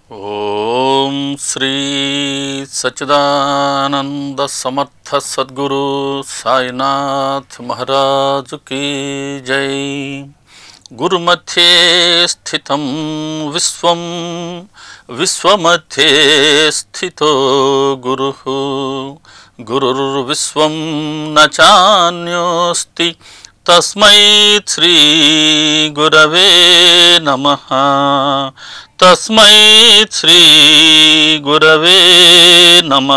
ఓం శ్రీ సచ్చిదానంద సమర్థ సద్గురు సాయినాథ్ మహారాజు కీ జై గురుమధ్యే స్థితం విశ్వం విశ్వమధ్యే స్థితో గురు గురుర్విశ్వం న చాన్యోస్తి తస్మై శ్రీ గురవే నమ తస్మై శ్రీ గురవే నమ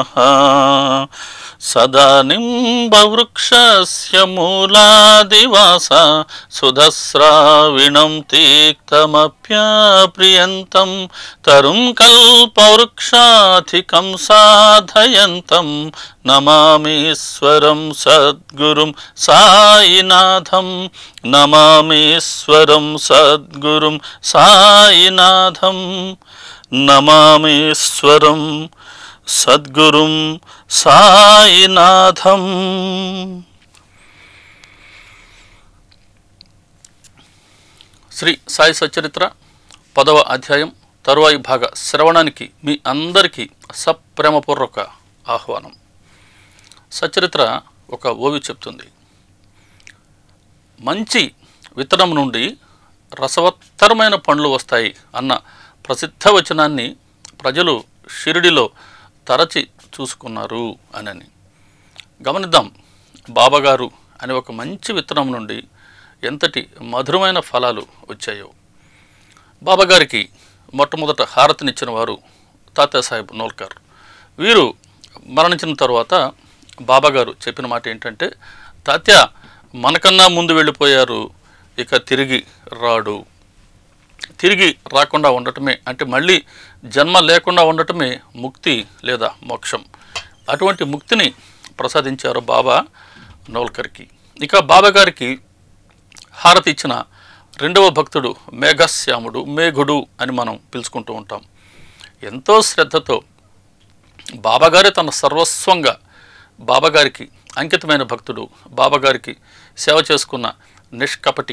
సదా నింబవృక్షస్య మూలాదివాస సుధస్రావిణం తీక్తమప్యాప్రియంతం తరుం కల్పవృక్షాధికం సాధయంతం నమామీశ్వరం సద్గురుం సాయినాథం నమామీశ్వరం సద్గురుం సాయినాథం నమామీశ్వరం సద్గురుం సాయినాథం శ్రీ సాయి సచరిత్ర పదవ అధ్యాయం తరువాయి భాగ శ్రవణానికి మీ అందరికీ సప్రేమపూర్వక ఆహ్వానం సచరిత్ర ఒక ఓవి చెప్తుంది మంచి విత్తనం నుండి రసవత్తరమైన పండ్లు వస్తాయి అన్న ప్రసిద్ధ వచనాన్ని ప్రజలు షిరిడిలో తరచి చూసుకున్నారు అనని గమనిద్దాం బాబాగారు అనే ఒక మంచి విత్తనం నుండి ఎంతటి మధురమైన ఫలాలు వచ్చాయో బాబాగారికి మొట్టమొదట హారతినిచ్చిన వారు తాత్యాసాహెబ్ నోల్కర్ వీరు మరణించిన తర్వాత బాబాగారు చెప్పిన మాట ఏంటంటే తాత్య మనకన్నా ముందు వెళ్ళిపోయారు ఇక తిరిగి రాడు తిరిగి రాకుండా ఉండటమే అంటే మళ్ళీ జన్మ లేకుండా ఉండటమే ముక్తి లేదా మోక్షం అటువంటి ముక్తిని ప్రసాదించారు బాబా నోల్కర్కి ఇక బాబా గారికి హారతి ఇచ్చిన రెండవ భక్తుడు మేఘశ్యాముడు మేఘుడు అని మనం పిలుచుకుంటూ ఉంటాం ఎంతో శ్రద్ధతో బాబాగారే తన సర్వస్వంగా బాబాగారికి అంకితమైన భక్తుడు బాబాగారికి సేవ చేసుకున్న నిష్కపటి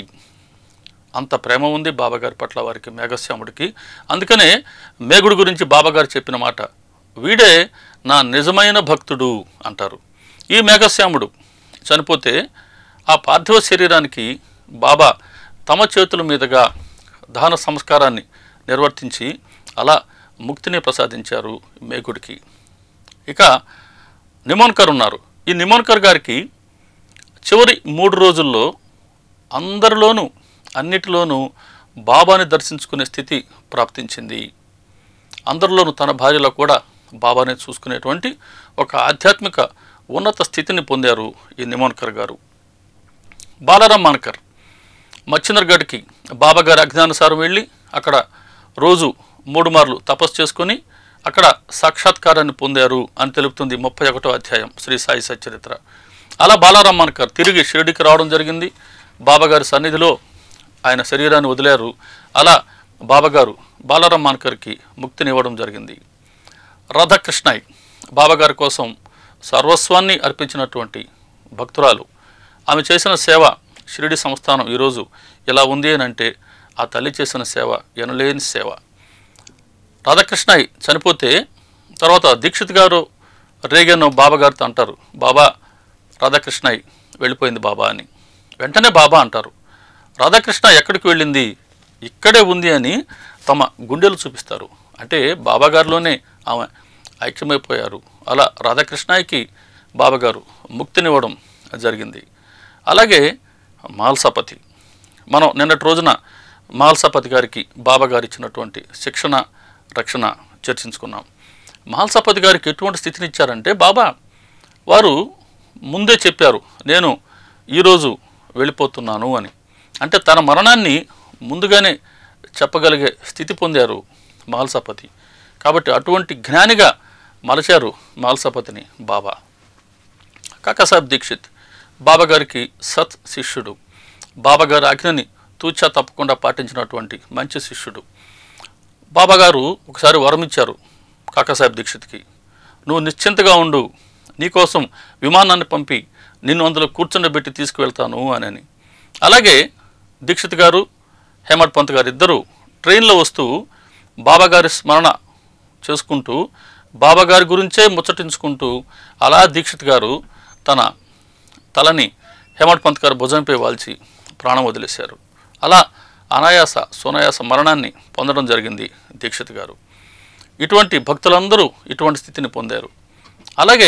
అంత ప్రేమ ఉంది బాబాగారి పట్ల వారికి మేఘశ్యాముడికి అందుకనే మేఘుడు గురించి బాబాగారు చెప్పిన మాట వీడే నా నిజమైన భక్తుడు అంటారు ఈ మేఘశ్యాముడు చనిపోతే ఆ పార్థివ శరీరానికి బాబా తమ చేతుల మీదుగా దహన సంస్కారాన్ని నిర్వర్తించి అలా ముక్తిని ప్రసాదించారు మేఘుడికి ఇక నిమోన్కర్ ఉన్నారు ఈ నిమోన్కర్ గారికి చివరి మూడు రోజుల్లో అందరిలోనూ అన్నిటిలోనూ బాబాని దర్శించుకునే స్థితి ప్రాప్తించింది అందరిలోనూ తన భార్యలో కూడా బాబాని చూసుకునేటువంటి ఒక ఆధ్యాత్మిక ఉన్నత స్థితిని పొందారు ఈ నిమోన్కర్ గారు బాలరాం మాన్కర్ మచ్చినర్గఢ్కి బాబాగారి అజ్ఞానుసారం వెళ్ళి అక్కడ రోజు మూడు మార్లు తపస్సు చేసుకొని అక్కడ సాక్షాత్కారాన్ని పొందారు అని తెలుపుతుంది ముప్పై ఒకటో అధ్యాయం శ్రీ సాయి సచరిత్ర అలా బాలారాం మాన్కర్ తిరిగి షిరిడికి రావడం జరిగింది బాబాగారి సన్నిధిలో ఆయన శరీరాన్ని వదిలారు అలా బాబాగారు బాలారాం మాన్కర్కి ముక్తినివ్వడం జరిగింది రాధాకృష్ణయ్ బాబాగారి కోసం సర్వస్వాన్ని అర్పించినటువంటి భక్తురాలు ఆమె చేసిన సేవ షిరిడి సంస్థానం ఈరోజు ఎలా ఉంది అని అంటే ఆ తల్లి చేసిన సేవ ఎనలేని సేవ రాధాకృష్ణయ్ చనిపోతే తర్వాత దీక్షిత్ గారు రేగన్ బాబాగారితో అంటారు బాబా రాధాకృష్ణయ్ వెళ్ళిపోయింది బాబా అని వెంటనే బాబా అంటారు రాధాకృష్ణ ఎక్కడికి వెళ్ళింది ఇక్కడే ఉంది అని తమ గుండెలు చూపిస్తారు అంటే బాబాగారిలోనే ఆమె ఐక్యమైపోయారు అలా రాధాకృష్ణయ్యకి బాబాగారు ముక్తినివ్వడం జరిగింది అలాగే మాల్సాపతి మనం నిన్నటి రోజున మాల్సాపతి గారికి బాబాగారు ఇచ్చినటువంటి శిక్షణ రక్షణ చర్చించుకున్నాం మాల్సాపతి గారికి ఎటువంటి స్థితిని ఇచ్చారంటే బాబా వారు ముందే చెప్పారు నేను ఈరోజు వెళ్ళిపోతున్నాను అని అంటే తన మరణాన్ని ముందుగానే చెప్పగలిగే స్థితి పొందారు మాల్సాపతి కాబట్టి అటువంటి జ్ఞానిగా మలచారు మాల్సాపతిని బాబా కాకాసాహెబ్ దీక్షిత్ బాబాగారికి సత్ శిష్యుడు బాబాగారి ఆజ్ఞని తూచా తప్పకుండా పాటించినటువంటి మంచి శిష్యుడు బాబాగారు ఒకసారి వరం ఇచ్చారు కాకాసాహెబ్ దీక్షిత్కి నువ్వు నిశ్చింతగా ఉండు నీకోసం విమానాన్ని పంపి నిన్ను అందులో కూర్చుండబెట్టి తీసుకువెళ్తాను అని అలాగే దీక్షిత్ గారు హేమడ్ పంత్ గారు ఇద్దరు ట్రైన్లో వస్తూ బాబాగారి స్మరణ చేసుకుంటూ బాబా గారి గురించే ముచ్చటించుకుంటూ అలా దీక్షిత్ గారు తన తలని హేమట్ పంత్ గారు భుజంపై వాల్చి ప్రాణం వదిలేశారు అలా అనాయాస సునాయాస మరణాన్ని పొందడం జరిగింది దీక్షిత్ గారు ఇటువంటి భక్తులందరూ ఇటువంటి స్థితిని పొందారు అలాగే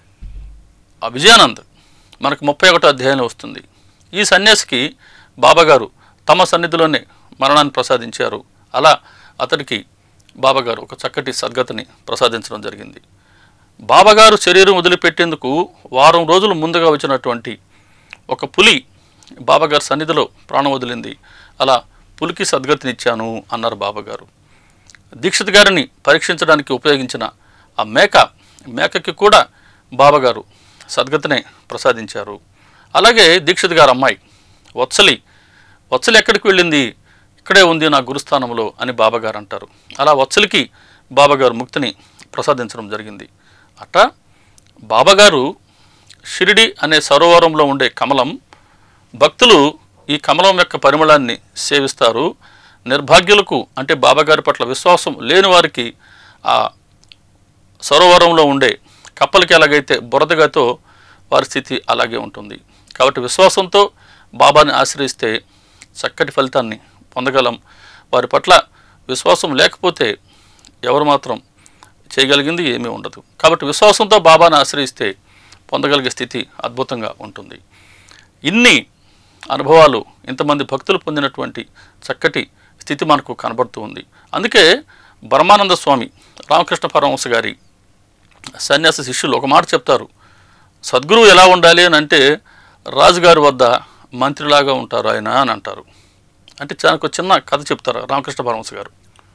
ఆ విజయానంద్ మనకు ముప్పై ఒకటో అధ్యాయంలో వస్తుంది ఈ సన్యాసికి బాబాగారు తమ సన్నిధిలోనే మరణాన్ని ప్రసాదించారు అలా అతడికి బాబాగారు ఒక చక్కటి సద్గతిని ప్రసాదించడం జరిగింది బాబాగారు శరీరం వదిలిపెట్టేందుకు వారం రోజులు ముందుగా వచ్చినటువంటి ఒక పులి బాబాగారి సన్నిధిలో ప్రాణం వదిలింది అలా పులికి సద్గతినిచ్చాను అన్నారు బాబాగారు దీక్షిత్ గారిని పరీక్షించడానికి ఉపయోగించిన ఆ మేక మేకకి కూడా బాబాగారు సద్గతినే ప్రసాదించారు అలాగే దీక్షిత్ గారు అమ్మాయి వత్సలి వత్సలి ఎక్కడికి వెళ్ళింది ఇక్కడే ఉంది నా గురుస్థానంలో అని బాబాగారు అంటారు అలా వత్సలికి బాబాగారు ముక్తిని ప్రసాదించడం జరిగింది అట్ట బాబాగారు షిరిడి అనే సరోవరంలో ఉండే కమలం భక్తులు ఈ కమలం యొక్క పరిమళాన్ని సేవిస్తారు నిర్భాగ్యులకు అంటే బాబాగారి పట్ల విశ్వాసం లేని వారికి ఆ సరోవరంలో ఉండే కప్పలకి ఎలాగైతే బురదగతో వారి స్థితి అలాగే ఉంటుంది కాబట్టి విశ్వాసంతో బాబాని ఆశ్రయిస్తే చక్కటి ఫలితాన్ని పొందగలం వారి పట్ల విశ్వాసం లేకపోతే ఎవరు మాత్రం చేయగలిగింది ఏమీ ఉండదు కాబట్టి విశ్వాసంతో బాబాని ఆశ్రయిస్తే పొందగలిగే స్థితి అద్భుతంగా ఉంటుంది ఇన్ని అనుభవాలు ఇంతమంది భక్తులు పొందినటువంటి చక్కటి స్థితి మనకు కనబడుతూ ఉంది అందుకే బ్రహ్మానంద స్వామి రామకృష్ణ పరమహంస గారి సన్యాస శిష్యులు ఒక మాట చెప్తారు సద్గురువు ఎలా ఉండాలి అని అంటే రాజుగారి వద్ద మంత్రిలాగా ఉంటారు ఆయన అని అంటారు అంటే చాలా ఒక చిన్న కథ చెప్తారు రామకృష్ణ పరమహంస గారు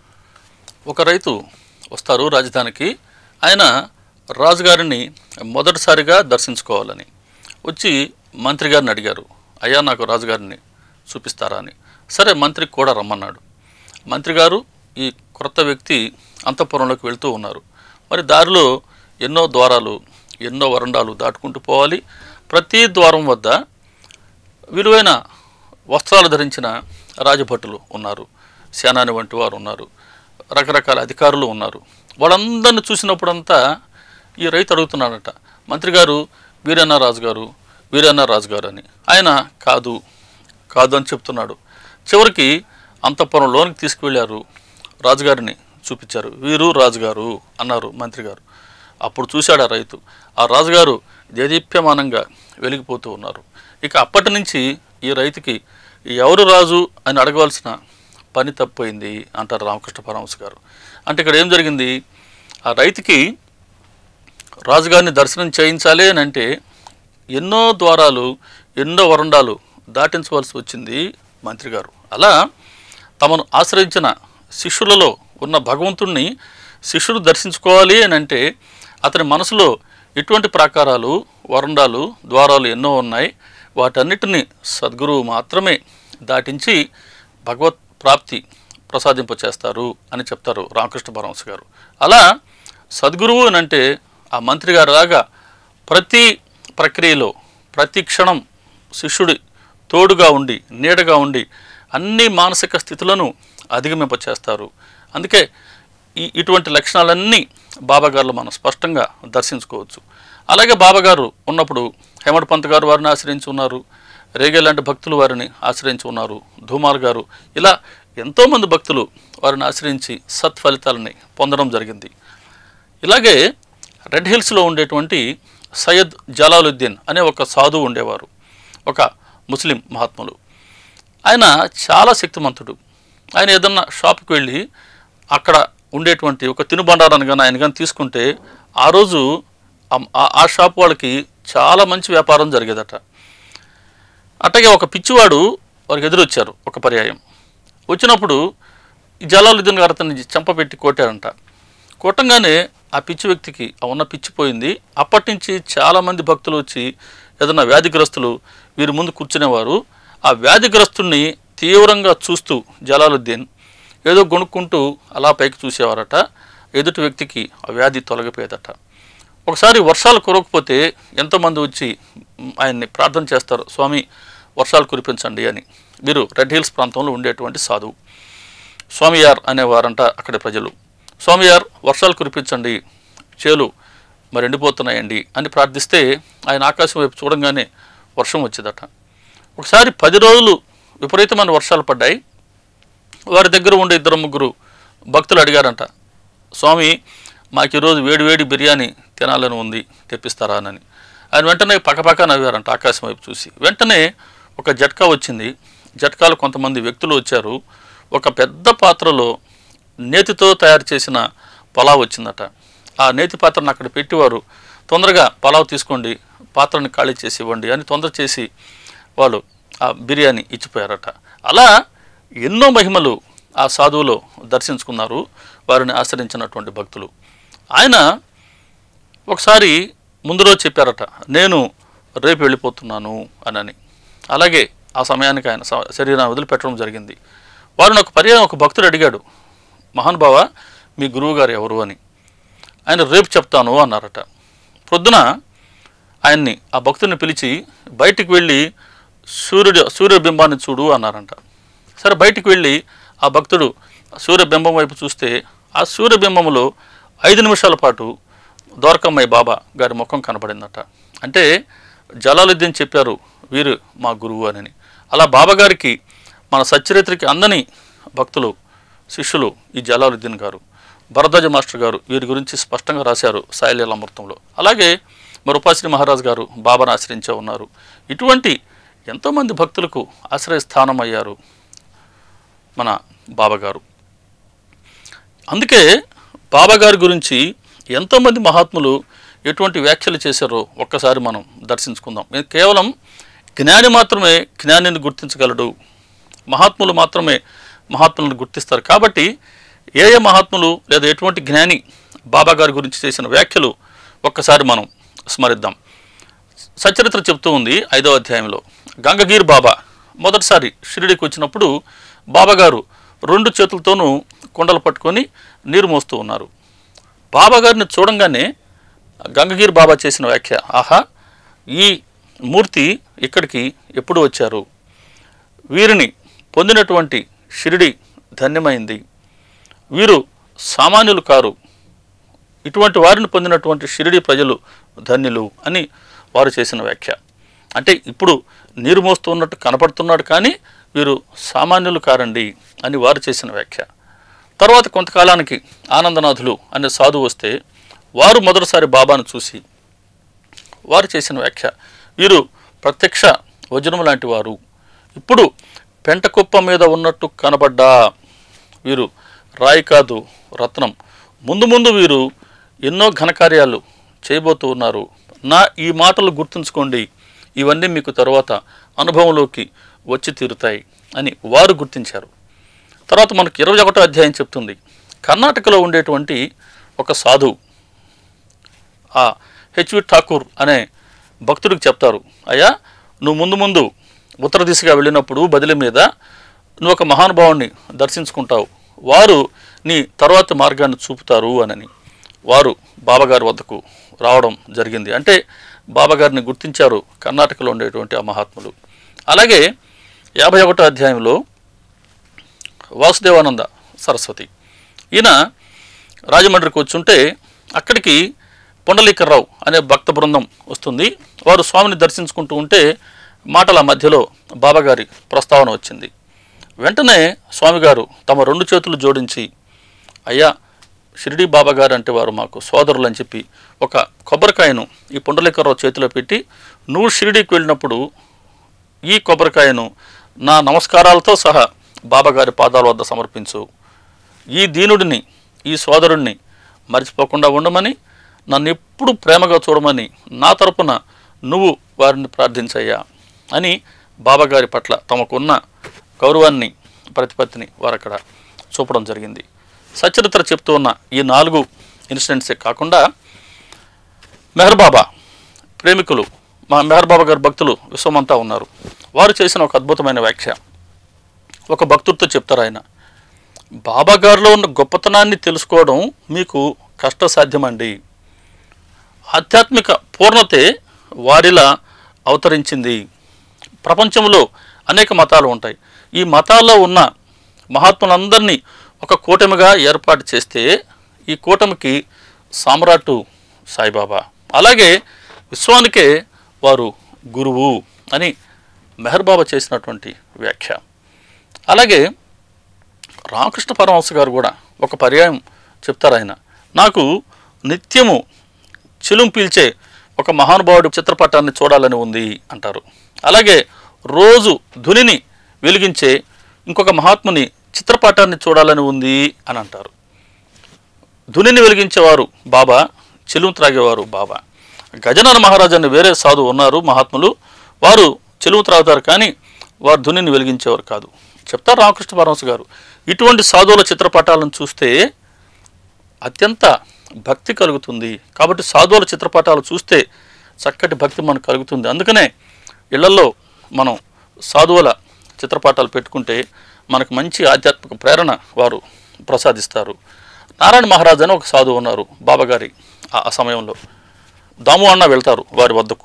ఒక రైతు వస్తారు రాజధానికి ఆయన రాజుగారిని మొదటిసారిగా దర్శించుకోవాలని వచ్చి మంత్రి గారిని అడిగారు అయ్యా నాకు రాజుగారిని చూపిస్తారా అని సరే మంత్రికి కూడా రమ్మన్నాడు మంత్రి గారు ఈ క్రొత్త వ్యక్తి అంతఃపురంలోకి వెళ్తూ ఉన్నారు మరి దారిలో ఎన్నో ద్వారాలు ఎన్నో వరండాలు దాటుకుంటూ పోవాలి ప్రతి ద్వారం వద్ద విలువైన వస్త్రాలు ధరించిన రాజభటులు ఉన్నారు సేనాని వంటి వారు ఉన్నారు రకరకాల అధికారులు ఉన్నారు వాళ్ళందరిని చూసినప్పుడంతా ఈ రైతు అడుగుతున్నాడట మంత్రి గారు వీరన్న రాజుగారు వీరన్న రాజుగారు అని ఆయన కాదు కాదు అని చెప్తున్నాడు చివరికి అంతఃపురం లోనికి తీసుకువెళ్ళారు రాజుగారిని చూపించారు వీరు రాజుగారు అన్నారు మంత్రి గారు అప్పుడు చూశాడు ఆ రైతు ఆ రాజుగారు దేదీప్యమానంగా వెలిగిపోతూ ఉన్నారు ఇక అప్పటి నుంచి ఈ రైతుకి ఎవరు రాజు అని అడగవలసిన పని తప్పిపోయింది అంటారు రామకృష్ణ పరమహంస గారు అంటే ఇక్కడ ఏం జరిగింది ఆ రైతుకి రాజుగారిని దర్శనం చేయించాలి అని అంటే ఎన్నో ద్వారాలు ఎన్నో వరండాలు దాటించవలసి వచ్చింది మంత్రి గారు అలా తమను ఆశ్రయించిన శిష్యులలో ఉన్న భగవంతుణ్ణి శిష్యుడు దర్శించుకోవాలి అని అంటే అతని మనసులో ఎటువంటి ప్రాకారాలు వరండాలు ద్వారాలు ఎన్నో ఉన్నాయి వాటన్నిటిని సద్గురువు మాత్రమే దాటించి భగవత్ ప్రాప్తి ప్రసాదింపచేస్తారు అని చెప్తారు రామకృష్ణ పరమహంస గారు అలా సద్గురువు అని అంటే ఆ మంత్రి గారు లాగా ప్రతి ప్రక్రియలో ప్రతి క్షణం శిష్యుడి తోడుగా ఉండి నీడగా ఉండి అన్ని మానసిక స్థితులను అధిగమింపచేస్తారు అందుకే ఈ ఇటువంటి లక్షణాలన్నీ బాబాగారులు మనం స్పష్టంగా దర్శించుకోవచ్చు అలాగే బాబాగారు ఉన్నప్పుడు హేమడ్ పంత్ గారు వారిని ఆశ్రయించి ఉన్నారు రేగే లాంటి భక్తులు వారిని ఆశ్రయించి ఉన్నారు ధూమార్ గారు ఇలా ఎంతోమంది భక్తులు వారిని ఆశ్రయించి సత్ఫలితాలని పొందడం జరిగింది ఇలాగే రెడ్ హిల్స్లో ఉండేటువంటి సయ్యద్ జలాలుద్దీన్ అనే ఒక సాధువు ఉండేవారు ఒక ముస్లిం మహాత్ములు ఆయన చాలా శక్తిమంతుడు ఆయన ఏదన్నా షాప్కి వెళ్ళి అక్కడ ఉండేటువంటి ఒక తినుబండారాన్ని కానీ ఆయన కానీ తీసుకుంటే ఆ రోజు ఆ- ఆ- ఆ షాప్ వాళ్ళకి చాలా మంచి వ్యాపారం జరిగేదట అట్లాగే ఒక పిచ్చివాడు వారికి ఎదురొచ్చారు ఒక పర్యాయం వచ్చినప్పుడు ఈ జలాలుద్దీన్ గారు అతన్ని చంపబెట్టి కొట్టారంట కొట్టంగానే ఆ పిచ్చి వ్యక్తికి ఆ ఉన్న పిచ్చి పోయింది అప్పటి నుంచి చాలామంది భక్తులు వచ్చి ఏదైనా వ్యాధిగ్రస్తులు వీరి ముందు కూర్చునేవారు ఆ వ్యాధిగ్రస్తుడిని తీవ్రంగా చూస్తూ జలాలుద్దీన్ ఏదో గొనుక్కుంటూ అలా పైకి చూసేవారట ఎదుటి వ్యక్తికి ఆ వ్యాధి తొలగిపోయేదట ఒకసారి వర్షాలు కురవకపోతే ఎంతోమంది వచ్చి మ్, ఆయన్ని ప్రార్థన చేస్తారు స్వామి వర్షాలు కురిపించండి అని వీరు రెడ్ హిల్స్ ప్రాంతంలో ఉండేటువంటి సాధువు స్వామియార్ అనేవారంట అక్కడి ప్రజలు స్వామియార్ వర్షాలు కురిపించండి చేలు మరి ఎండిపోతున్నాయండి అని ప్రార్థిస్తే ఆయన ఆకాశం వైపు చూడంగానే వర్షం వచ్చేదట ఒకసారి పది రోజులు విపరీతమైన వర్షాలు పడ్డాయి వారి దగ్గర ఉండే ఇద్దరు ముగ్గురు భక్తులు అడిగారంట స్వామి మాకు ఈరోజు వేడి వేడి బిర్యానీ తినాలని ఉంది తెప్పిస్తారా అని ఆయన వెంటనే పక్కపక్క నవ్వారంట ఆకాశం వైపు చూసి వెంటనే ఒక జట్కా వచ్చింది జట్కాలో కొంతమంది వ్యక్తులు వచ్చారు ఒక పెద్ద పాత్రలో నేతితో తయారు చేసిన పలావ్ వచ్చిందట ఆ నేతి పాత్రను అక్కడ పెట్టేవారు తొందరగా పలావ్ తీసుకోండి పాత్రని ఖాళీ చేసి ఇవ్వండి అని తొందర చేసి వాళ్ళు ఆ బిర్యానీ ఇచ్చిపోయారట అలా ఎన్నో మహిమలు ఆ సాధువులో దర్శించుకున్నారు వారిని ఆశ్రయించినటువంటి భక్తులు ఆయన ఒకసారి ముందు రోజు చెప్పారట నేను రేపు వెళ్ళిపోతున్నాను అనని అలాగే ఆ సమయానికి ఆయన స- శరీరాన్ని వదిలిపెట్టడం జరిగింది వారిని ఒక పర్యాయం ఒక భక్తుడు అడిగాడు మహానుభావ మీ గురువు గారు ఎవరు అని ఆయన రేపు చెప్తాను అన్నారట ప్రొద్దున ఆయన్ని ఆ భక్తుడిని పిలిచి బయటికి వెళ్ళి సూర్యుడు సూర్యబింబాన్ని చూడు అన్నారంట సరే బయటికి వెళ్ళి ఆ భక్తుడు సూర్యబింబం వైపు చూస్తే ఆ సూర్యబింబంలో ఐదు నిమిషాల పాటు ద్వారకమ్మయ్య బాబా గారి ముఖం కనపడిందట అంటే జలాలుద్దీన్ చెప్పారు వీరు మా గురువు అని అలా బాబా గారికి మన సచ్చరిత్రకి అందని భక్తులు శిష్యులు ఈ జలాలుద్దీన్ గారు భరద్వాజ మాస్టర్ గారు వీరి గురించి స్పష్టంగా రాశారు సాయిలీల అమృతంలో అలాగే మరి ఉపాశ్రీ మహారాజ్ గారు బాబాను ఆశ్రయించే ఉన్నారు ఇటువంటి ఎంతోమంది భక్తులకు ఆశ్రయస్థానం అయ్యారు మన బాబాగారు అందుకే బాబాగారి గురించి ఎంతోమంది మహాత్ములు ఎటువంటి వ్యాఖ్యలు చేశారో ఒక్కసారి మనం దర్శించుకుందాం ఇది కేవలం జ్ఞాని మాత్రమే జ్ఞానిని గుర్తించగలడు మహాత్ములు మాత్రమే మహాత్ములను గుర్తిస్తారు కాబట్టి ఏ ఏ మహాత్ములు లేదా ఎటువంటి జ్ఞాని బాబా గారి గురించి చేసిన వ్యాఖ్యలు ఒక్కసారి మనం స్మరిద్దాం సచరిత్ర చెప్తూ ఉంది ఐదో అధ్యాయంలో గంగగీర్ బాబా మొదటిసారి షిరిడికి వచ్చినప్పుడు బాబాగారు రెండు చేతులతోనూ కుండలు పట్టుకొని నీరు మోస్తూ ఉన్నారు బాబాగారిని చూడంగానే గంగగీర్ బాబా చేసిన వ్యాఖ్య ఆహా ఈ మూర్తి ఇక్కడికి ఎప్పుడు వచ్చారు వీరిని పొందినటువంటి షిరిడి ధన్యమైంది వీరు సామాన్యులు కారు ఇటువంటి వారిని పొందినటువంటి షిరిడి ప్రజలు ధన్యులు అని వారు చేసిన వ్యాఖ్య అంటే ఇప్పుడు నీరు మోస్తూ ఉన్నట్టు కనపడుతున్నాడు కానీ వీరు సామాన్యులు కారండి అని వారు చేసిన వ్యాఖ్య తర్వాత కొంతకాలానికి ఆనందనాథులు అనే సాధువు వస్తే వారు మొదటిసారి బాబాను చూసి వారు చేసిన వ్యాఖ్య వీరు ప్రత్యక్ష వజ్రం లాంటి వారు ఇప్పుడు పెంటకుప్ప మీద ఉన్నట్టు కనబడ్డా వీరు రాయి కాదు రత్నం ముందు ముందు వీరు ఎన్నో ఘనకార్యాలు చేయబోతూ ఉన్నారు నా ఈ మాటలు గుర్తుంచుకోండి ఇవన్నీ మీకు తర్వాత అనుభవంలోకి వచ్చి తీరుతాయి అని వారు గుర్తించారు తర్వాత మనకు ఇరవై ఒకటో అధ్యాయం చెప్తుంది కర్ణాటకలో ఉండేటువంటి ఒక సాధువు ఆ హెచ్వి ఠాకూర్ అనే భక్తుడికి చెప్తారు అయ్యా నువ్వు ముందు ముందు ఉత్తర దిశగా వెళ్ళినప్పుడు బదిలీ మీద నువ్వు ఒక మహానుభావుని దర్శించుకుంటావు వారు నీ తర్వాత మార్గాన్ని చూపుతారు అనని వారు బాబాగారి వద్దకు రావడం జరిగింది అంటే బాబాగారిని గుర్తించారు కర్ణాటకలో ఉండేటువంటి ఆ మహాత్ములు అలాగే యాభై ఒకటో అధ్యాయంలో వాసుదేవానంద సరస్వతి ఈయన రాజమండ్రికి వచ్చుంటే అక్కడికి పొండలీకర్రావు అనే భక్త బృందం వస్తుంది వారు స్వామిని దర్శించుకుంటూ ఉంటే మాటల మధ్యలో బాబాగారి ప్రస్తావన వచ్చింది వెంటనే స్వామిగారు తమ రెండు చేతులు జోడించి అయ్యా షిరిడి బాబా గారు అంటే వారు మాకు సోదరులు అని చెప్పి ఒక కొబ్బరికాయను ఈ పుండలీకరావు చేతిలో పెట్టి నువ్వు షిరిడీకి వెళ్ళినప్పుడు ఈ కొబ్బరికాయను నా నమస్కారాలతో సహా బాబాగారి పాదాల వద్ద సమర్పించు ఈ దీనుడిని ఈ సోదరుడిని మర్చిపోకుండా ఉండమని నన్ను ఎప్పుడు ప్రేమగా చూడమని నా తరపున నువ్వు వారిని ప్రార్థించయ్యా అని బాబాగారి పట్ల తమకున్న గౌరవాన్ని ప్రతిపత్తిని వారు అక్కడ చూపడం జరిగింది సచరిత్ర చెప్తూ ఉన్న ఈ నాలుగు ఇన్సిడెంట్సే కాకుండా మెహర్ బాబా ప్రేమికులు మా మెహర్ బాబా గారి భక్తులు విశ్వమంతా ఉన్నారు వారు చేసిన ఒక అద్భుతమైన వ్యాఖ్య ఒక భక్తుడితో చెప్తారు ఆయన బాబా గారిలో ఉన్న గొప్పతనాన్ని తెలుసుకోవడం మీకు కష్టసాధ్యమండి ఆధ్యాత్మిక పూర్ణతే వారిలా అవతరించింది ప్రపంచంలో అనేక మతాలు ఉంటాయి ఈ మతాల్లో ఉన్న మహాత్ములందరినీ ఒక కూటమిగా ఏర్పాటు చేస్తే ఈ కూటమికి సామ్రాటు సాయిబాబా అలాగే విశ్వానికే వారు గురువు అని మెహర్ బాబా చేసినటువంటి వ్యాఖ్య అలాగే రామకృష్ణ పరమహంస గారు కూడా ఒక పర్యాయం చెప్తారు ఆయన నాకు నిత్యము చిలుం పీల్చే ఒక మహానుభావుడి చిత్రపటాన్ని చూడాలని ఉంది అంటారు అలాగే రోజు ధునిని వెలిగించే ఇంకొక మహాత్ముని చిత్రపటాన్ని చూడాలని ఉంది అని అంటారు ధునిని వెలిగించేవారు బాబా చెలుము త్రాగేవారు బాబా గజనర మహారాజు అని వేరే సాధువు ఉన్నారు మహాత్ములు వారు చెలుము త్రాగుతారు కానీ వారు ధునిని వెలిగించేవారు కాదు చెప్తారు రామకృష్ణ పరమహంస గారు ఇటువంటి సాధువుల చిత్రపటాలను చూస్తే అత్యంత భక్తి కలుగుతుంది కాబట్టి సాధువుల చిత్రపటాలు చూస్తే చక్కటి భక్తి మనకు కలుగుతుంది అందుకనే ఇళ్లలో మనం సాధువుల చిత్రపటాలు పెట్టుకుంటే మనకు మంచి ఆధ్యాత్మిక ప్రేరణ వారు ప్రసాదిస్తారు నారాయణ మహారాజ్ అని ఒక సాధువు ఉన్నారు బాబాగారి ఆ- ఆ సమయంలో దాము అన్న వెళ్తారు వారి వద్దకు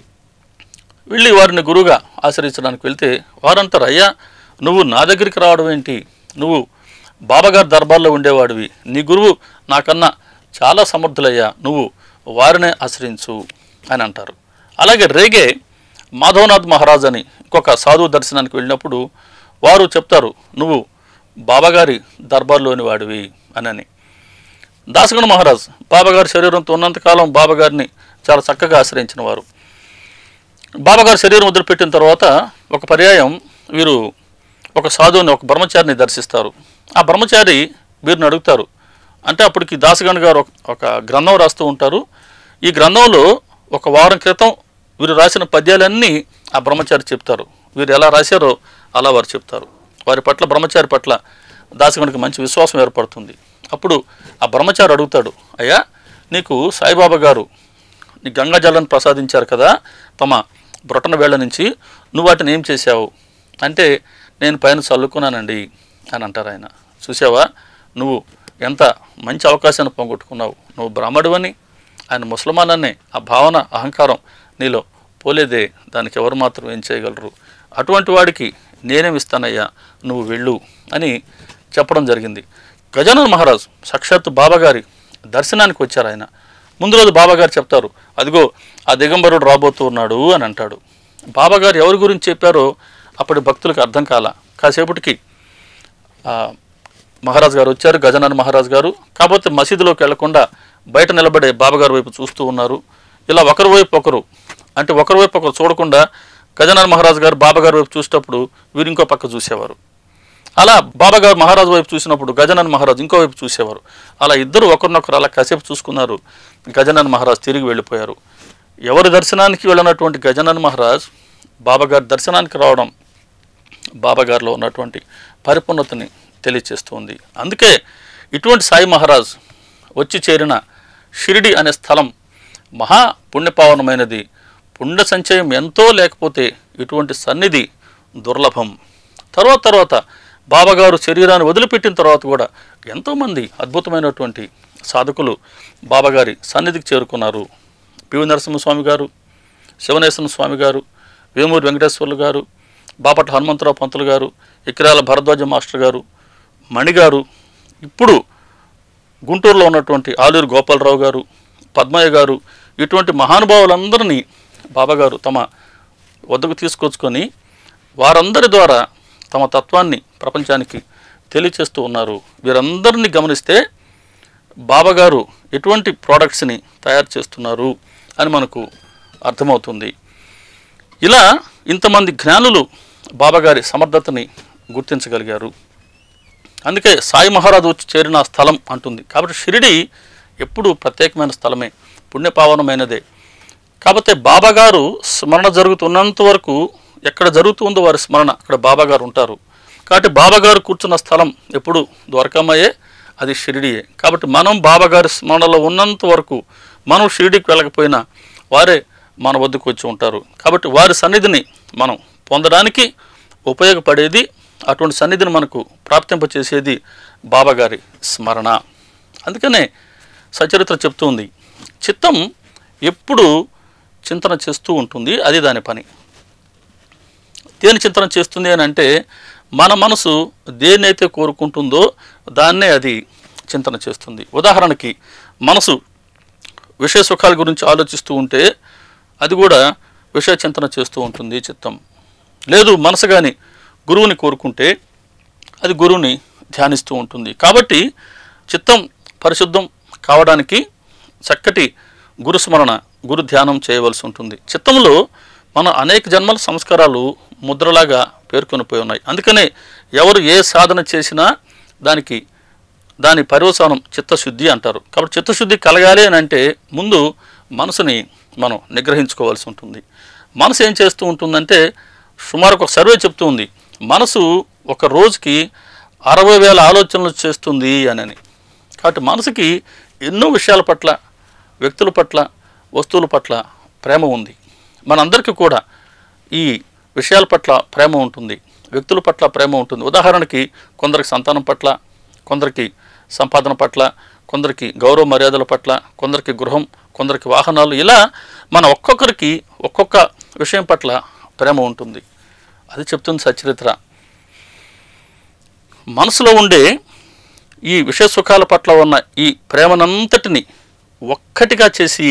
వెళ్ళి వారిని గురువుగా ఆశ్రయించడానికి వెళ్తే వారంటారు అయ్యా నువ్వు నా దగ్గరికి రావడం ఏంటి నువ్వు బాబాగారి దర్బార్లో ఉండేవాడివి నీ గురువు నాకన్నా చాలా సమర్థులయ్యా నువ్వు వారినే ఆశ్రయించు అని అంటారు అలాగే రేగే మాధవనాథ్ మహారాజ్ అని ఇంకొక సాధువు దర్శనానికి వెళ్ళినప్పుడు వారు చెప్తారు నువ్వు బాబాగారి దర్బార్లోని వాడివి అని దాసగణ మహారాజ్ బాబాగారి శరీరంతో ఉన్నంతకాలం బాబాగారిని చాలా చక్కగా ఆశ్రయించిన వారు బాబాగారు శరీరం వదిలిపెట్టిన తర్వాత ఒక పర్యాయం వీరు ఒక సాధువుని ఒక బ్రహ్మచారిని దర్శిస్తారు ఆ బ్రహ్మచారి వీరిని అడుగుతారు అంటే అప్పటికి దాసగణ్ గారు ఒక- ఒక గ్రంథం రాస్తూ ఉంటారు ఈ గ్రంథంలో ఒక వారం క్రితం వీరు రాసిన పద్యాలన్నీ ఆ బ్రహ్మచారి చెప్తారు వీరు ఎలా రాశారో అలా వారు చెప్తారు వారి పట్ల బ్రహ్మచారి పట్ల దాసగణ్కి మంచి విశ్వాసం ఏర్పడుతుంది అప్పుడు ఆ బ్రహ్మచారి అడుగుతాడు అయ్యా నీకు సాయిబాబా గారు నీ గంగా జలాన్ని ప్రసాదించారు కదా తమ బ్రొటన వేళ్ళ నుంచి నువ్వు వాటిని ఏం చేశావు అంటే నేను పైన చల్లుకున్నానండి అని అంటారు ఆయన చూసావా నువ్వు ఎంత మంచి అవకాశాన్ని పోగొట్టుకున్నావు నువ్వు బ్రాహ్మడువని ఆయన ముసల్మాన్ అనే ఆ భావన అహంకారం నీలో పోలేదే దానికి ఎవరు మాత్రం ఏం చేయగలరు అటువంటి వాడికి నేనేమి ఇస్తానయ్యా నువ్వు వెళ్ళు అని చెప్పడం జరిగింది గజానన్ మహారాజ్ సాక్షాత్తు బాబాగారి దర్శనానికి వచ్చారు ఆయన ముందు రోజు బాబాగారు చెప్తారు అదిగో ఆ దిగంబరుడు రాబోతూ ఉన్నాడు అని అంటాడు బాబాగారు ఎవరి గురించి చెప్పారో అప్పటి భక్తులకు అర్థం కాల కాసేపటికి ఆ, మహారాజ్ గారు వచ్చారు గజానన్ మహారాజ్ గారు కాకపోతే మసీదులోకి వెళ్లకుండా బయట నిలబడే బాబాగారి వైపు చూస్తూ ఉన్నారు ఇలా ఒకరి వైపు ఒకరు అంటే ఒకరి వైపు ఒకరు చూడకుండా గజానన్ మహారాజ్ గారు బాబాగారి వైపు చూసేటప్పుడు వీరు ఇంకో పక్క చూసేవారు అలా బాబాగారు మహారాజు వైపు చూసినప్పుడు గజనన్ మహారాజు ఇంకో వైపు చూసేవారు అలా ఇద్దరు ఒకరినొకరు అలా కాసేపు చూసుకున్నారు గజనన్ మహారాజ్ తిరిగి వెళ్ళిపోయారు ఎవరి దర్శనానికి వెళ్ళినటువంటి గజనన్ మహారాజ్ బాబాగారి దర్శనానికి రావడం బాబాగారిలో ఉన్నటువంటి పరిపూర్ణతని తెలియచేస్తుంది అందుకే ఇటువంటి సాయి మహారాజ్ వచ్చి చేరిన షిరిడి అనే స్థలం మహా పుణ్యపావనమైనది పుణ్య సంచయం ఎంతో లేకపోతే ఇటువంటి సన్నిధి దుర్లభం తర్వాత తర్వాత బాబాగారు శరీరాన్ని వదిలిపెట్టిన తర్వాత కూడా ఎంతోమంది అద్భుతమైనటువంటి సాధకులు బాబాగారి సన్నిధికి చేరుకున్నారు పివి నరసింహస్వామి గారు శివనేశ్వర స్వామి గారు వేమూరి వెంకటేశ్వర్లు గారు బాపట్ల హనుమంతరావు పంతులు గారు ఇక్రాల భరద్వాజ మాస్టర్ గారు మణిగారు ఇప్పుడు గుంటూరులో ఉన్నటువంటి ఆలూరు గోపాలరావు గారు పద్మయ్య గారు ఇటువంటి మహానుభావులందరినీ బాబాగారు తమ వద్దకు తీసుకొచ్చుకొని వారందరి ద్వారా తమ తత్వాన్ని ప్రపంచానికి తెలియచేస్తూ ఉన్నారు వీరందరినీ గమనిస్తే బాబాగారు ఎటువంటి ప్రోడక్ట్స్ని తయారు చేస్తున్నారు అని మనకు అర్థమవుతుంది ఇలా ఇంతమంది జ్ఞానులు బాబాగారి సమర్థతని గుర్తించగలిగారు అందుకే సాయి మహారాజు వచ్చి చేరిన ఆ స్థలం అంటుంది కాబట్టి షిరిడి ఎప్పుడు ప్రత్యేకమైన స్థలమే పుణ్యపావనమైనదే కాకపోతే బాబాగారు స్మరణ జరుగుతున్నంత వరకు ఎక్కడ జరుగుతుందో వారి స్మరణ అక్కడ బాబాగారు ఉంటారు కాబట్టి బాబాగారు కూర్చున్న స్థలం ఎప్పుడు ద్వారకామయే అది షిరిడియే కాబట్టి మనం బాబాగారి స్మరణలో ఉన్నంత వరకు మనం షిరిడికి వెళ్ళకపోయినా వారే మన వద్దకు వచ్చి ఉంటారు కాబట్టి వారి సన్నిధిని మనం పొందడానికి ఉపయోగపడేది అటువంటి సన్నిధిని మనకు ప్రాప్తింపచేసేది బాబాగారి స్మరణ అందుకనే సచరిత్ర చెప్తుంది చిత్తం ఎప్పుడు చింతన చేస్తూ ఉంటుంది అది దాని పని దేని చింతన చేస్తుంది అని అంటే మన మనసు దేన్నైతే కోరుకుంటుందో దాన్నే అది చింతన చేస్తుంది ఉదాహరణకి మనసు విషయ సుఖాల గురించి ఆలోచిస్తూ ఉంటే అది కూడా విషయ చింతన చేస్తూ ఉంటుంది చిత్తం లేదు మనసు కానీ గురువుని కోరుకుంటే అది గురువుని ధ్యానిస్తూ ఉంటుంది కాబట్టి చిత్తం పరిశుద్ధం కావడానికి చక్కటి గురుస్మరణ గురు ధ్యానం చేయవలసి ఉంటుంది చిత్తంలో మన అనేక జన్మల సంస్కారాలు ముద్రలాగా పేర్కొని పోయి ఉన్నాయి అందుకనే ఎవరు ఏ సాధన చేసినా దానికి దాని పర్యవసానం చిత్తశుద్ధి అంటారు కాబట్టి చిత్తశుద్ధి కలగాలి అని అంటే ముందు మనసుని మనం నిగ్రహించుకోవాల్సి ఉంటుంది మనసు ఏం చేస్తూ ఉంటుందంటే సుమారు ఒక సర్వే చెప్తూ ఉంది మనసు ఒక రోజుకి అరవై వేల ఆలోచనలు చేస్తుంది అని కాబట్టి మనసుకి ఎన్నో విషయాల పట్ల వ్యక్తుల పట్ల వస్తువుల పట్ల ప్రేమ ఉంది మనందరికీ కూడా ఈ విషయాల పట్ల ప్రేమ ఉంటుంది వ్యక్తుల పట్ల ప్రేమ ఉంటుంది ఉదాహరణకి కొందరికి సంతానం పట్ల కొందరికి సంపాదన పట్ల కొందరికి గౌరవ మర్యాదల పట్ల కొందరికి గృహం కొందరికి వాహనాలు ఇలా మన ఒక్కొక్కరికి ఒక్కొక్క విషయం పట్ల ప్రేమ ఉంటుంది అది చెప్తుంది సచరిత్ర మనసులో ఉండే ఈ విషయ సుఖాల పట్ల ఉన్న ఈ ప్రేమనంతటిని ఒక్కటిగా చేసి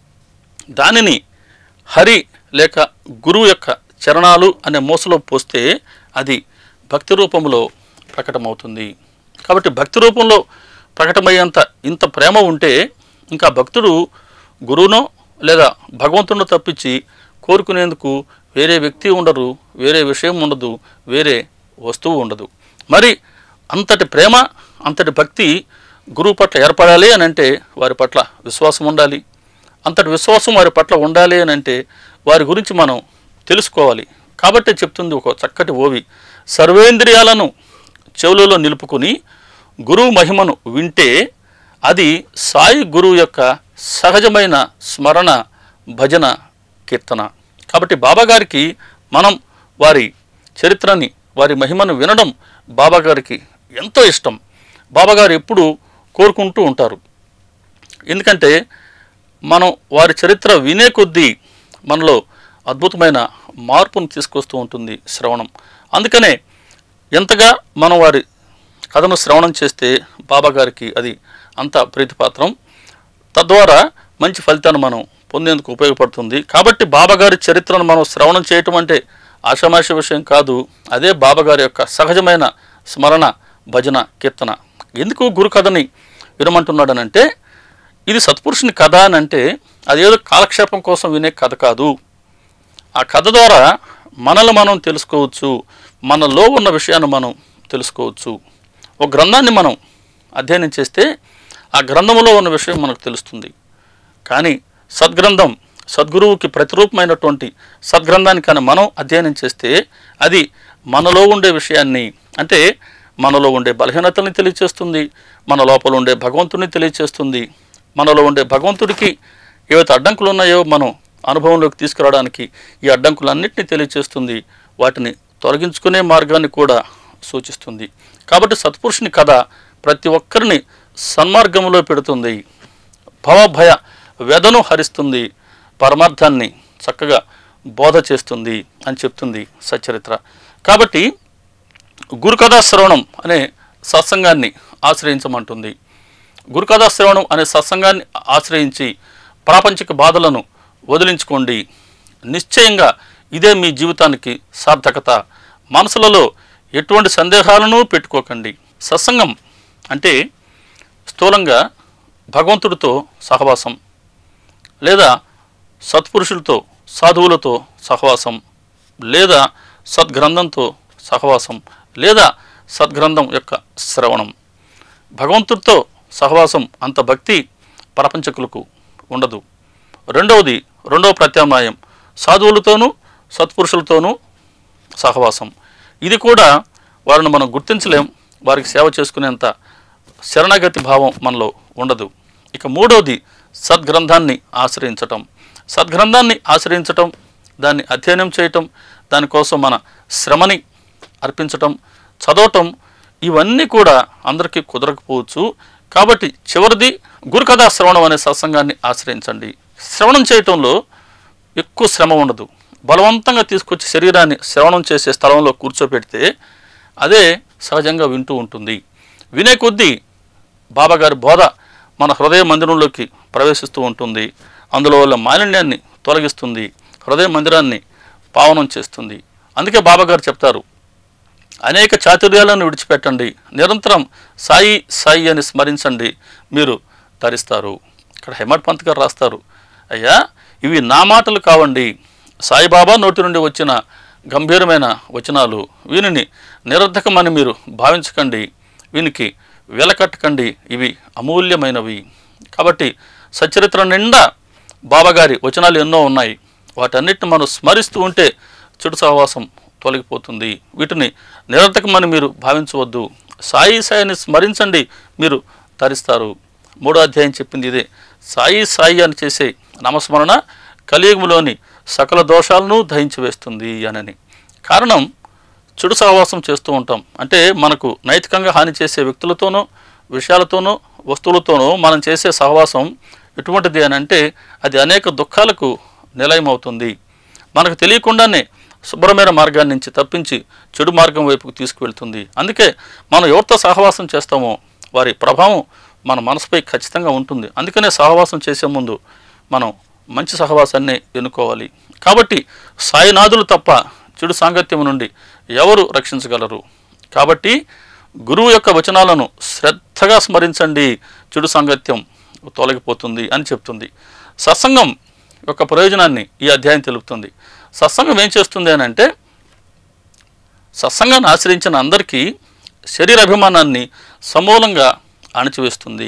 దానిని హరి లేక గురువు యొక్క చరణాలు అనే మూసలో పోస్తే అది భక్తి రూపంలో ప్రకటమవుతుంది కాబట్టి భక్తి రూపంలో ప్రకటమయ్యేంత ఇంత ప్రేమ ఉంటే ఇంకా భక్తుడు గురువునో లేదా భగవంతుడినో తప్పించి కోరుకునేందుకు వేరే వ్యక్తి ఉండరు వేరే విషయం ఉండదు వేరే వస్తువు ఉండదు మరి అంతటి ప్రేమ అంతటి భక్తి గురువు పట్ల ఏర్పడాలి అని అంటే వారి పట్ల విశ్వాసం ఉండాలి అంతటి విశ్వాసం వారి పట్ల ఉండాలి అని అంటే వారి గురించి మనం తెలుసుకోవాలి కాబట్టి చెప్తుంది ఒక చక్కటి ఓవి సర్వేంద్రియాలను చెవులలో నిలుపుకుని గురువు మహిమను వింటే అది సాయి గురువు యొక్క సహజమైన స్మరణ భజన కీర్తన కాబట్టి బాబాగారికి మనం వారి చరిత్రని వారి మహిమను వినడం బాబాగారికి ఎంతో ఇష్టం బాబాగారు ఎప్పుడు కోరుకుంటూ ఉంటారు ఎందుకంటే మనం వారి చరిత్ర వినే కొద్దీ మనలో అద్భుతమైన మార్పును తీసుకొస్తూ ఉంటుంది శ్రవణం అందుకనే ఎంతగా మనం వారి కథను శ్రవణం చేస్తే బాబా గారికి అది అంత ప్రీతిపాత్రం తద్వారా మంచి ఫలితాన్ని మనం పొందేందుకు ఉపయోగపడుతుంది కాబట్టి బాబాగారి చరిత్రను మనం శ్రవణం చేయటం అంటే ఆషామాష విషయం కాదు అదే బాబాగారి యొక్క సహజమైన స్మరణ భజన కీర్తన ఎందుకు గురు కథని వినమంటున్నాడనంటే ఇది సత్పురుషుని కథ అని అంటే అదేదో కాలక్షేపం కోసం వినే కథ కాదు ఆ కథ ద్వారా మనల్ని మనం తెలుసుకోవచ్చు మనలో ఉన్న విషయాన్ని మనం తెలుసుకోవచ్చు ఒక గ్రంథాన్ని మనం అధ్యయనం చేస్తే ఆ గ్రంథంలో ఉన్న విషయం మనకు తెలుస్తుంది కానీ సద్గ్రంథం సద్గురువుకి ప్రతిరూపమైనటువంటి సద్గ్రంథాన్ని కానీ మనం అధ్యయనం చేస్తే అది మనలో ఉండే విషయాన్ని అంటే మనలో ఉండే బలహీనతల్ని తెలియచేస్తుంది మన లోపల ఉండే భగవంతుని తెలియచేస్తుంది మనలో ఉండే భగవంతుడికి ఏవైతే అడ్డంకులు ఉన్నాయో మనం అనుభవంలోకి తీసుకురావడానికి ఈ అడ్డంకులన్నింటినీ తెలియచేస్తుంది వాటిని తొలగించుకునే మార్గాన్ని కూడా సూచిస్తుంది కాబట్టి సత్పురుషుని కథ ప్రతి ఒక్కరిని సన్మార్గంలో పెడుతుంది భవభయ వ్యధను హరిస్తుంది పరమార్థాన్ని చక్కగా బోధ చేస్తుంది అని చెప్తుంది సచ్చరిత్ర కాబట్టి గురుకథా శ్రవణం అనే సత్సంగాన్ని ఆశ్రయించమంటుంది గురుకథా శ్రవణం అనే సత్సంగాన్ని ఆశ్రయించి ప్రాపంచిక బాధలను వదిలించుకోండి నిశ్చయంగా ఇదే మీ జీవితానికి సార్థకత మనసులలో ఎటువంటి సందేహాలను పెట్టుకోకండి సత్సంగం అంటే స్థూలంగా భగవంతుడితో సహవాసం లేదా సత్పురుషులతో సాధువులతో సహవాసం లేదా సద్గ్రంథంతో సహవాసం లేదా సద్గ్రంథం యొక్క శ్రవణం భగవంతుడితో సహవాసం అంత భక్తి ప్రపంచకులకు ఉండదు రెండవది రెండవ ప్రత్యామ్నాయం సాధువులతోనూ సత్పురుషులతోనూ సహవాసం ఇది కూడా వారిని మనం గుర్తించలేం వారికి సేవ చేసుకునేంత శరణగతి భావం మనలో ఉండదు ఇక మూడవది సద్గ్రంథాన్ని ఆశ్రయించటం సద్గ్రంథాన్ని ఆశ్రయించటం దాన్ని అధ్యయనం చేయటం దానికోసం మన శ్రమని అర్పించటం చదవటం ఇవన్నీ కూడా అందరికీ కుదరకపోవచ్చు కాబట్టి చివరిది గురుకథా శ్రవణం అనే సత్సంగాన్ని ఆశ్రయించండి శ్రవణం చేయటంలో ఎక్కువ శ్రమ ఉండదు బలవంతంగా తీసుకొచ్చి శరీరాన్ని శ్రవణం చేసే స్థలంలో కూర్చోపెడితే అదే సహజంగా వింటూ ఉంటుంది వినే కొద్దీ బాబా గారి బోధ మన హృదయ మందిరంలోకి ప్రవేశిస్తూ ఉంటుంది అందులో వల్ల మాలిన్యాన్ని తొలగిస్తుంది హృదయ మందిరాన్ని పావనం చేస్తుంది అందుకే బాబా గారు చెప్తారు అనేక చాతుర్యాలను విడిచిపెట్టండి నిరంతరం సాయి సాయి అని స్మరించండి మీరు తరిస్తారు ఇక్కడ హెమడ్ పంత్ గారు రాస్తారు అయ్యా ఇవి నా మాటలు కావండి సాయిబాబా నోటి నుండి వచ్చిన గంభీరమైన వచనాలు వీనిని నిరర్ధకమని మీరు భావించకండి వీనికి వెలకట్టకండి ఇవి అమూల్యమైనవి కాబట్టి సచరిత్ర నిండా బాబాగారి వచనాలు ఎన్నో ఉన్నాయి వాటన్నిటిని మనం స్మరిస్తూ ఉంటే చెడు సహవాసం తొలగిపోతుంది వీటిని నిరర్థకమని మీరు భావించవద్దు సాయి సాయిని స్మరించండి మీరు తరిస్తారు మూడో అధ్యాయం చెప్పింది ఇదే సాయి సాయి అని చేసే నామస్మరణ కలియుగంలోని సకల దోషాలను దహించి వేస్తుంది అనని కారణం చెడు సహవాసం చేస్తూ ఉంటాం అంటే మనకు నైతికంగా హాని చేసే వ్యక్తులతోనో విషయాలతోనో వస్తువులతోనో మనం చేసే సహవాసం ఎటువంటిది అని అంటే అది అనేక దుఃఖాలకు నిలయమవుతుంది మనకు తెలియకుండానే శుభ్రమైన మార్గాన్ని నుంచి తప్పించి చెడు మార్గం వైపుకు తీసుకువెళ్తుంది అందుకే మనం ఎవరితో సహవాసం చేస్తామో వారి ప్రభావం మన మనసుపై ఖచ్చితంగా ఉంటుంది అందుకనే సహవాసం చేసే ముందు మనం మంచి సహవాసాన్ని ఎన్నుకోవాలి కాబట్టి సాయినాథులు తప్ప చెడు సాంగత్యం నుండి ఎవరు రక్షించగలరు కాబట్టి గురువు యొక్క వచనాలను శ్రద్ధగా స్మరించండి చెడు సాంగత్యం తొలగిపోతుంది అని చెప్తుంది సత్సంగం యొక్క ప్రయోజనాన్ని ఈ అధ్యాయం తెలుపుతుంది సత్సంగం ఏం చేస్తుంది అని అంటే సత్సంగాన్ని ఆశ్రయించిన అందరికీ శరీర అభిమానాన్ని సమూలంగా అణచివేస్తుంది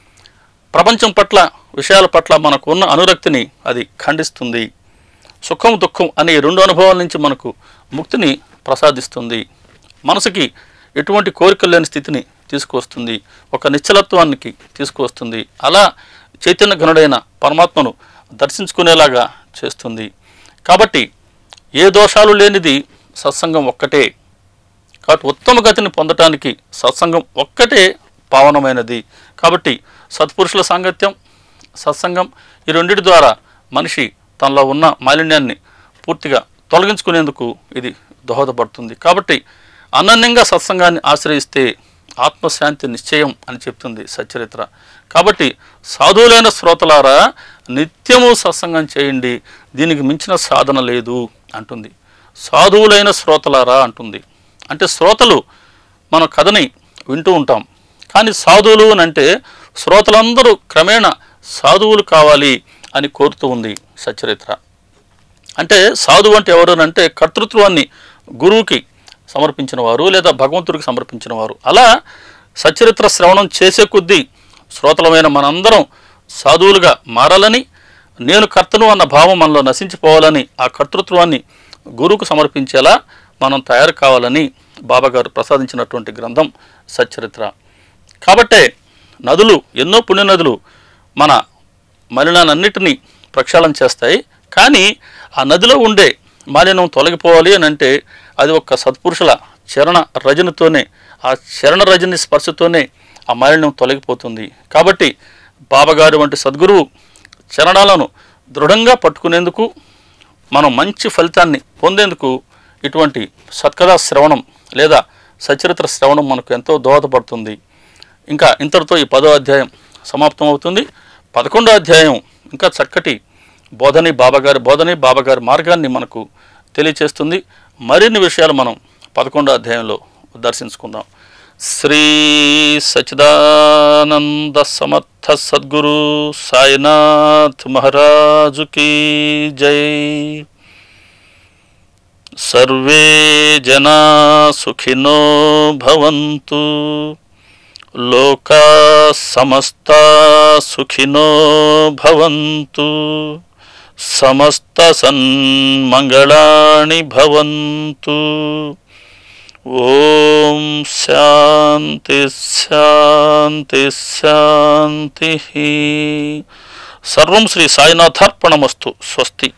ప్రపంచం పట్ల విషయాల పట్ల మనకు ఉన్న అనురక్తిని అది ఖండిస్తుంది సుఖం దుఃఖం అనే ఈ రెండు అనుభవాల నుంచి మనకు ముక్తిని ప్రసాదిస్తుంది మనసుకి ఎటువంటి కోరికలు లేని స్థితిని తీసుకువస్తుంది ఒక నిశ్చలత్వానికి తీసుకువస్తుంది అలా చైతన్య ఘనుడైన పరమాత్మను దర్శించుకునేలాగా చేస్తుంది కాబట్టి ఏ దోషాలు లేనిది సత్సంగం ఒక్కటే కాబట్టి ఉత్తమ గతిని పొందటానికి సత్సంగం ఒక్కటే పావనమైనది కాబట్టి సత్పురుషుల సాంగత్యం సత్సంగం ఈ రెండిటి ద్వారా మనిషి తనలో ఉన్న మాలిన్యాన్ని పూర్తిగా తొలగించుకునేందుకు ఇది దోహదపడుతుంది కాబట్టి అనన్యంగా సత్సంగాన్ని ఆశ్రయిస్తే ఆత్మశాంతి నిశ్చయం అని చెప్తుంది సచ్చరిత్ర కాబట్టి సాధువులైన శ్రోతలారా నిత్యము సత్సంగం చేయండి దీనికి మించిన సాధన లేదు అంటుంది సాధువులైన శ్రోతలారా అంటుంది అంటే శ్రోతలు మన కథని వింటూ ఉంటాం కానీ సాధువులు అని అంటే శ్రోతలందరూ క్రమేణా సాధువులు కావాలి అని కోరుతూ ఉంది సచ్చరిత్ర అంటే సాధువు అంటే ఎవరు అని అంటే కర్తృత్వాన్ని గురువుకి సమర్పించిన వారు లేదా భగవంతుడికి సమర్పించిన వారు అలా సచరిత్ర శ్రవణం చేసే కొద్దీ శ్రోతలమైన మనందరం సాధువులుగా మారాలని నేను కర్తను అన్న భావం మనలో నశించిపోవాలని ఆ కర్తృత్వాన్ని గురువుకు సమర్పించేలా మనం తయారు కావాలని బాబాగారు ప్రసాదించినటువంటి గ్రంథం సచ్చరిత్ర కాబట్టే నదులు ఎన్నో పుణ్య నదులు మన మలినాలన్నిటినీ ప్రక్షాళన చేస్తాయి కానీ ఆ నదిలో ఉండే మాలిన్యం తొలగిపోవాలి అని అంటే అది ఒక సత్పురుషుల చరణ రజనితోనే ఆ చరణ రజని స్పర్శతోనే ఆ మాలిన్యం తొలగిపోతుంది కాబట్టి బాబాగారు వంటి సద్గురువు చరణాలను దృఢంగా పట్టుకునేందుకు మనం మంచి ఫలితాన్ని పొందేందుకు ఇటువంటి సత్కథా శ్రవణం లేదా సచరిత్ర శ్రవణం మనకు ఎంతో దోహదపడుతుంది ఇంకా ఇంతటితో ఈ పదో అధ్యాయం సమాప్తం అవుతుంది పదకొండో అధ్యాయం ఇంకా చక్కటి బోధని బాబాగారి బోధని బాబాగారి మార్గాన్ని మనకు తెలియచేస్తుంది మరిన్ని విషయాలు మనం పదకొండో అధ్యాయంలో దర్శించుకుందాం శ్రీ సచిదానంద సమర్థ సద్గురు సాయినాథ్ మహారాజుకి జై సర్వే జనా సుఖినో భవంతు లోకా సమస్త సుఖినో భవంతు సమస్త సన్మంగళాని భవంతు ఓం శాంతి శాంతి శాంతి సర్వం శ్రీ సాయినాథార్పణమస్తు స్వస్తి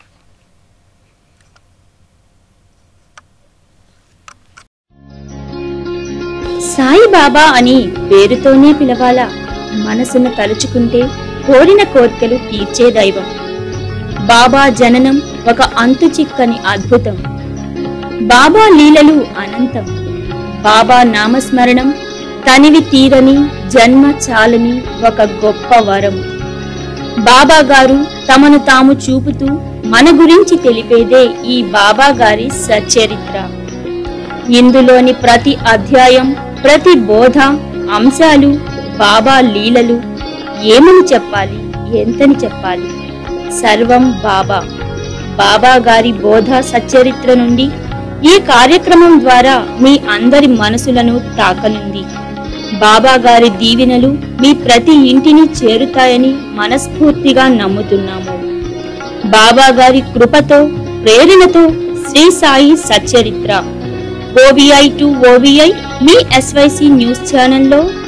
సాయిబాబా అని పేరుతోనే పిలవాలా మనసును తలుచుకుంటే కోరిన కోర్కెలు తీర్చే దైవం బాబా జననం ఒక అంతు చిక్కని అద్భుతం బాబా లీలలు అనంతం బాబా నామస్మరణం తనివి తీరని జన్మ చాలని ఒక గొప్ప వరం బాబా గారు తమను తాము చూపుతూ మన గురించి తెలిపేదే ఈ బాబా గారి సచ్చరిత్ర ఇందులోని ప్రతి అధ్యాయం ప్రతి బోధ అంశాలు బాబా లీలలు ఏమని చెప్పాలి ఎంతని చెప్పాలి సర్వం బాబా బాబా గారి బోధ సచ్చరిత్ర నుండి ఈ కార్యక్రమం ద్వారా మీ అందరి మనసులను తాకనుంది బాబా గారి దీవెనలు మీ ప్రతి ఇంటిని చేరుతాయని మనస్ఫూర్తిగా నమ్ముతున్నాము బాబా గారి కృపతో ప్రేరణతో శ్రీ సాయి సచ్చరిత్ర ఓవిఐ టు ఓవిఐ మీ ఎస్వైసి న్యూస్ ఛానల్లో